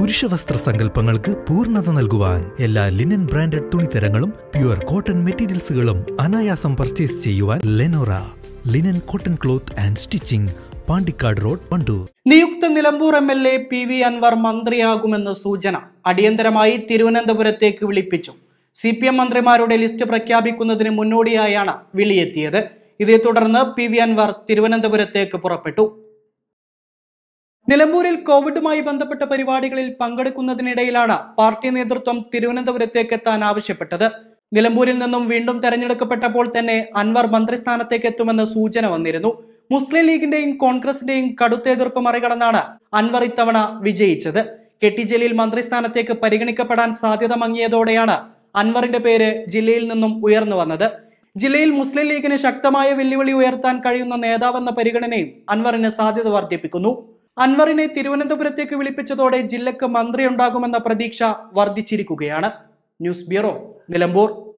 പുരുഷവസ്ത്ര സങ്കല്പങ്ങൾക്ക് പൂർണ്ണത നൽകുവാൻ എല്ലാ ലിനൻ ബ്രാൻഡഡ് തുണിത്തരങ്ങളും പ്യുവർ കോട്ടൺ മെറ്റീരിയൽസുകളും അനായാസം പർച്ചേസ് ചെയ്യുവാൻ Lenora linen cotton cloth and stitching Pandikkad road Wandoor നിയുക്ത Nilambur M L A P V Anvar മന്ത്രിയാകുമെന്ന് സൂചന അടിയന്തരമായി തിരുവനന്തപുരത്തേക്ക് വിളിപ്പിച്ചു സി പി എം മന്ത്രിമാരുടെ ലിസ്റ്റ് പ്രഖ്യാപിക്കുന്നതിന് മുന്നോടിയായാണ് വിളിയെത്തിയത് ഇതേ തുടർന്ന് പി വി അൻവർ തിരുവനന്തപുരത്തേക്ക് പുറപ്പെട്ടു നിലമ്പൂരിൽ കോവിഡുമായി ബന്ധപ്പെട്ട പരിപാടികളിൽ പങ്കെടുക്കുന്നതിനിടയിലാണ് പാർട്ടി നേതൃത്വം തിരുവനന്തപുരത്തേക്ക് എത്താൻ ആവശ്യപ്പെട്ടത് നിലമ്പൂരിൽ നിന്നും വീണ്ടും തെരഞ്ഞെടുക്കപ്പെട്ടപ്പോൾ തന്നെ അൻവർ മന്ത്രിസ്ഥാനത്തേക്ക് എത്തുമെന്ന് സൂചന വന്നിരുന്നു മുസ്ലിം ലീഗിന്റെയും കോൺഗ്രസിന്റെയും കടുത്ത എതിർപ്പ് മറികടന്നാണ് അൻവർ ഇത്തവണ വിജയിച്ചത് കെ ടി ജലീൽ മന്ത്രിസ്ഥാനത്തേക്ക് പരിഗണിക്കപ്പെടാൻ സാധ്യത മങ്ങിയതോടെയാണ് അൻവറിന്റെ പേര് ജില്ലയിൽ നിന്നും ഉയർന്നു വന്നത് ജില്ലയിൽ മുസ്ലിം ലീഗിന് ശക്തമായ വെല്ലുവിളി ഉയർത്താൻ കഴിയുന്ന നേതാവെന്ന പരിഗണനയും അൻവറിന് സാധ്യത വർദ്ധിപ്പിക്കുന്നു അൻവറിനെ തിരുവനന്തപുരത്തേക്ക് വിളിപ്പിച്ചതോടെ ജില്ലക്ക് മന്ത്രിയുണ്ടാകുമെന്ന പ്രതീക്ഷ വർദ്ധിച്ചിരിക്കുകയാണ് ന്യൂസ് ബ്യൂറോ നിലമ്പൂർ